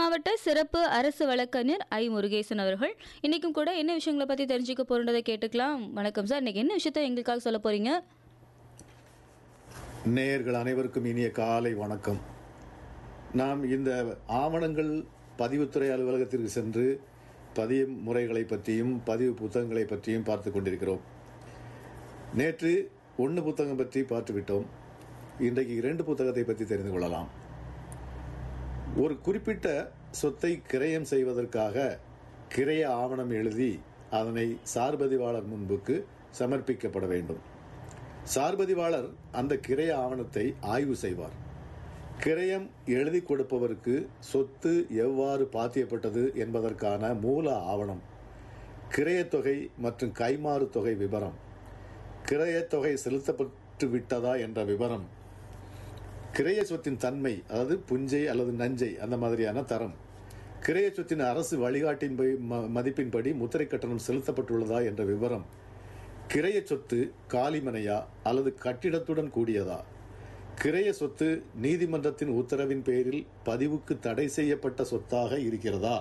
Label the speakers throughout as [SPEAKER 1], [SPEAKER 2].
[SPEAKER 1] மாவட்ட சிறப்பு அரசு வழக்கறிஞர் ஐ முருகேசன் அவர்கள் இன்னைக்கும் கூட என்ன விஷயங்களை பற்றி தெரிஞ்சுக்க போகிறதை கேட்டுக்கலாம் வணக்கம் சார் இன்னைக்கு என்ன விஷயத்த எங்களுக்காக சொல்ல போகிறீங்க
[SPEAKER 2] நேயர்கள் அனைவருக்கும் இனிய காலை வணக்கம் நாம் இந்த ஆவணங்கள் பதிவுத்துறை அலுவலகத்திற்கு சென்று பதிவு முறைகளை பற்றியும் பதிவு புத்தகங்களை பற்றியும் பார்த்து கொண்டிருக்கிறோம் நேற்று ஒன்று புத்தகம் பற்றி பார்த்துவிட்டோம் இன்றைக்கு இரண்டு புத்தகத்தை பற்றி தெரிந்து கொள்ளலாம் ஒரு குறிப்பிட்ட சொத்தை கிரயம் செய்வதற்காக கிரய ஆவணம் எழுதி அதனை சார்பதிவாளர் முன்புக்கு சமர்ப்பிக்கப்பட வேண்டும் சார்பதிவாளர் அந்த கிரய ஆவணத்தை ஆய்வு செய்வார் கிரயம் எழுதி கொடுப்பவருக்கு சொத்து எவ்வாறு பாத்தியப்பட்டது என்பதற்கான மூல ஆவணம் கிரயத்தொகை மற்றும் கைமாறு தொகை விவரம் கிரயத்தொகை செலுத்தப்பட்டு விட்டதா என்ற விவரம் கிரைய சொத்தின் தன்மை அதாவது புஞ்சை அல்லது நஞ்சை அந்த மாதிரியான தரம் கிரைய சொத்தின் அரசு வழிகாட்டின் மதிப்பின்படி முத்திரை கட்டணம் செலுத்தப்பட்டுள்ளதா என்ற விவரம் கிரைய சொத்து காலிமனையா அல்லது கட்டிடத்துடன் கூடியதா கிரைய சொத்து நீதிமன்றத்தின் உத்தரவின் பேரில் பதிவுக்கு தடை செய்யப்பட்ட சொத்தாக இருக்கிறதா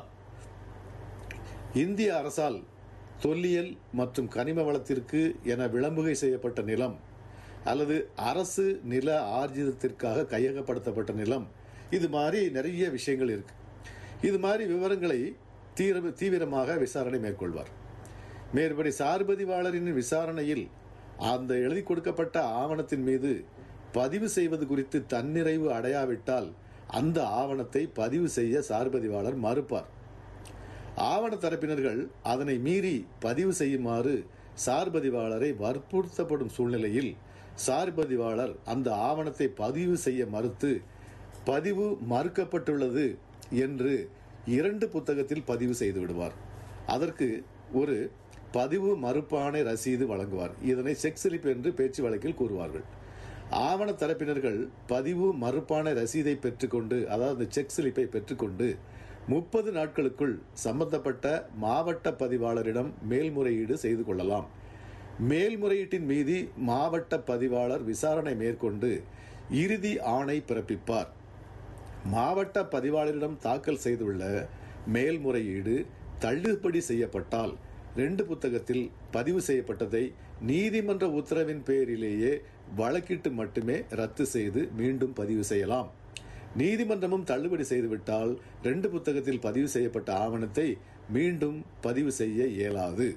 [SPEAKER 2] இந்திய அரசால் தொல்லியல் மற்றும் கனிம வளத்திற்கு என விளம்புகை செய்யப்பட்ட நிலம் அல்லது அரசு நில ஆர்ஜிதத்திற்காக கையகப்படுத்தப்பட்ட நிலம் இது மாதிரி நிறைய விஷயங்கள் இருக்கு இது மாதிரி விவரங்களை தீர தீவிரமாக விசாரணை மேற்கொள்வார் மேற்படி சார்பதிவாளரின் விசாரணையில் அந்த எழுதி கொடுக்கப்பட்ட ஆவணத்தின் மீது பதிவு செய்வது குறித்து தன்னிறைவு அடையாவிட்டால் அந்த ஆவணத்தை பதிவு செய்ய சார்பதிவாளர் மறுப்பார் ஆவண தரப்பினர்கள் அதனை மீறி பதிவு செய்யுமாறு சார்பதிவாளரை வற்புறுத்தப்படும் சூழ்நிலையில் சார்பதிவாளர் அந்த ஆவணத்தை பதிவு செய்ய மறுத்து பதிவு மறுக்கப்பட்டுள்ளது என்று இரண்டு புத்தகத்தில் பதிவு செய்து விடுவார் அதற்கு ஒரு பதிவு மறுப்பானை ரசீது வழங்குவார் இதனை செக் ஸ்லிப் என்று பேச்சு வழக்கில் கூறுவார்கள் ஆவண தரப்பினர்கள் பதிவு மறுப்பான ரசீதை பெற்றுக்கொண்டு அதாவது செக் ஸ்லிப்பை பெற்றுக்கொண்டு முப்பது நாட்களுக்குள் சம்பந்தப்பட்ட மாவட்ட பதிவாளரிடம் மேல்முறையீடு செய்து கொள்ளலாம் மேல்முறையீட்டின் மீது மாவட்ட பதிவாளர் விசாரணை மேற்கொண்டு இறுதி ஆணை பிறப்பிப்பார் மாவட்ட பதிவாளரிடம் தாக்கல் செய்துள்ள மேல்முறையீடு தள்ளுபடி செய்யப்பட்டால் ரெண்டு புத்தகத்தில் பதிவு செய்யப்பட்டதை நீதிமன்ற உத்தரவின் பேரிலேயே வழக்கிட்டு மட்டுமே ரத்து செய்து மீண்டும் பதிவு செய்யலாம் நீதிமன்றமும் தள்ளுபடி செய்துவிட்டால் ரெண்டு புத்தகத்தில் பதிவு செய்யப்பட்ட ஆவணத்தை மீண்டும் பதிவு செய்ய இயலாது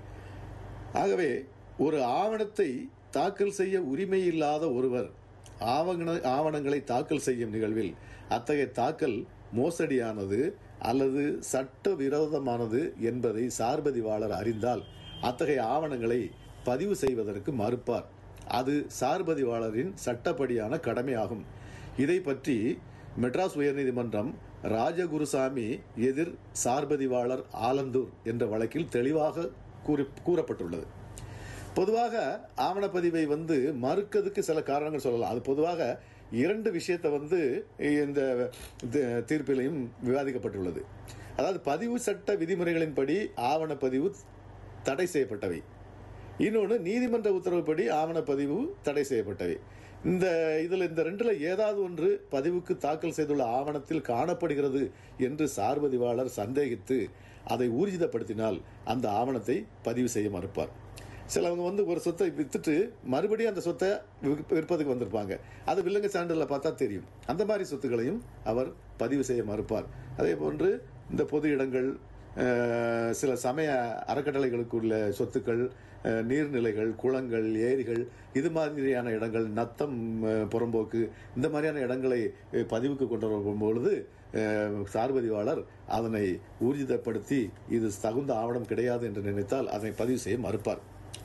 [SPEAKER 2] ஆகவே ஒரு ஆவணத்தை தாக்கல் செய்ய உரிமை இல்லாத ஒருவர் ஆவண ஆவணங்களை தாக்கல் செய்யும் நிகழ்வில் அத்தகைய தாக்கல் மோசடியானது அல்லது சட்ட விரோதமானது என்பதை சார்பதிவாளர் அறிந்தால் அத்தகைய ஆவணங்களை பதிவு செய்வதற்கு மறுப்பார் அது சார்பதிவாளரின் சட்டப்படியான கடமையாகும் இதை பற்றி மெட்ராஸ் உயர்நீதிமன்றம் ராஜகுருசாமி எதிர் சார்பதிவாளர் ஆலந்தூர் என்ற வழக்கில் தெளிவாக கூறி கூறப்பட்டுள்ளது பொதுவாக ஆவணப்பதிவை வந்து மறுக்கிறதுக்கு சில காரணங்கள் சொல்லலாம் அது பொதுவாக இரண்டு விஷயத்தை வந்து இந்த தீர்ப்பிலையும் விவாதிக்கப்பட்டுள்ளது அதாவது பதிவு சட்ட விதிமுறைகளின்படி ஆவணப்பதிவு தடை செய்யப்பட்டவை இன்னொன்று நீதிமன்ற உத்தரவுப்படி ஆவணப்பதிவு தடை செய்யப்பட்டவை இந்த இதில் இந்த ரெண்டில் ஏதாவது ஒன்று பதிவுக்கு தாக்கல் செய்துள்ள ஆவணத்தில் காணப்படுகிறது என்று சார்பதிவாளர் சந்தேகித்து அதை ஊர்ஜிதப்படுத்தினால் அந்த ஆவணத்தை பதிவு செய்ய மறுப்பார் சிலவங்க வந்து ஒரு சொத்தை வித்துட்டு மறுபடியும் அந்த சொத்தை விற்பதுக்கு வந்திருப்பாங்க அது வில்லங்க சான்றிதழில் பார்த்தா தெரியும் அந்த மாதிரி சொத்துக்களையும் அவர் பதிவு செய்ய மறுப்பார் அதே போன்று இந்த பொது இடங்கள் சில சமய அறக்கட்டளைகளுக்கு உள்ள சொத்துக்கள் நீர்நிலைகள் குளங்கள் ஏரிகள் இது மாதிரியான இடங்கள் நத்தம் புறம்போக்கு இந்த மாதிரியான இடங்களை பதிவுக்கு கொண்டு வரும் பொழுது சார்பதிவாளர் அதனை ஊர்ஜிதப்படுத்தி இது தகுந்த ஆவணம் கிடையாது என்று நினைத்தால் அதனை பதிவு செய்ய மறுப்பார்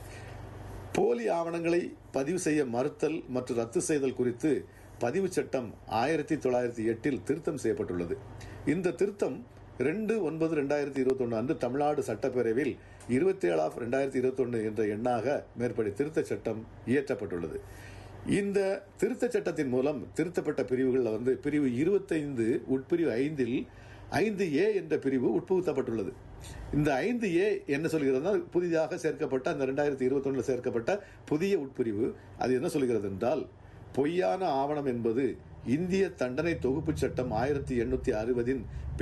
[SPEAKER 2] போலி ஆவணங்களை பதிவு செய்ய மறுத்தல் மற்றும் ரத்து செய்தல் குறித்து பதிவு சட்டம் ஆயிரத்தி தொள்ளாயிரத்தி எட்டில் திருத்தம் செய்யப்பட்டுள்ளது இந்த திருத்தம் ரெண்டு ஒன்பது ரெண்டாயிரத்தி இருபத்தொன்று அன்று தமிழ்நாடு சட்டப்பேரவையில் இருபத்தி ஏழு ஆஃப் ரெண்டாயிரத்தி இருபத்தொன்று என்ற எண்ணாக மேற்படி திருத்த சட்டம் இயற்றப்பட்டுள்ளது இந்த திருத்த சட்டத்தின் மூலம் திருத்தப்பட்ட பிரிவுகளில் வந்து பிரிவு இருபத்தைந்து உட்பிரிவு ஐந்தில் ஐந்து ஏ என்ற பிரிவு உட்புகுத்தப்பட்டுள்ளது இந்த ஐந்து ஏ என்ன சொல்கிறதுனா புதிதாக சேர்க்கப்பட்ட அந்த ரெண்டாயிரத்தி இருபத்தொன்னில் சேர்க்கப்பட்ட புதிய உட்பிரிவு அது என்ன சொல்கிறது என்றால் பொய்யான ஆவணம் என்பது இந்திய தண்டனை தொகுப்பு சட்டம் ஆயிரத்தி எண்ணூத்தி அறுபதின்